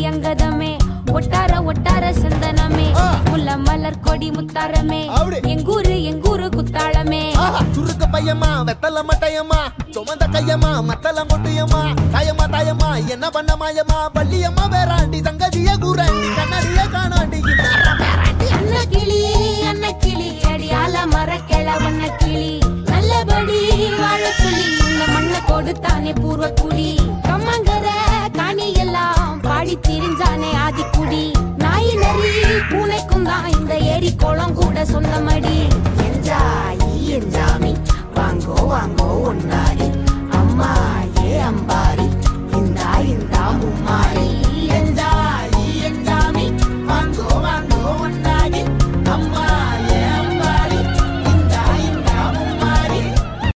அங்கதமே ஒட்டார ஒட்டார சந்தனமே ஆ. முல்ல மலர் கொடி முத்தாரமே அப்படி. எங்கூரு எங்கூரு குத்தாளமே ஆஹா, சுருக்கு பையமா வெத்தல மட்டையம்மா சுமந்த கையம்மா மத்தல கொட்டியம்மா தாயம்மா தாயம்மா என்ன பண்ண மாயம்மா பள்ளியம்மா வேறாண்டி சங்கதிய கூறாண்டி கண்ணாடிய காணாண்டி இன்னார பேராண்டி. அன்ன கிளி அன்ன கிளி அடியால மரக்கிழ வண்ண கிளி நல்லபடி வாழ சொல்லி இந்த மண்ணை கொடுத்தானே பூர்வ குடி கம்மங்கர காணி எல்லாம் பாடி திரிஞ்சானே ஆதிக்குடி நாய் நரி பூனைக்கும் தான் இந்த ஏரி குளம் கூட சொந்தமடி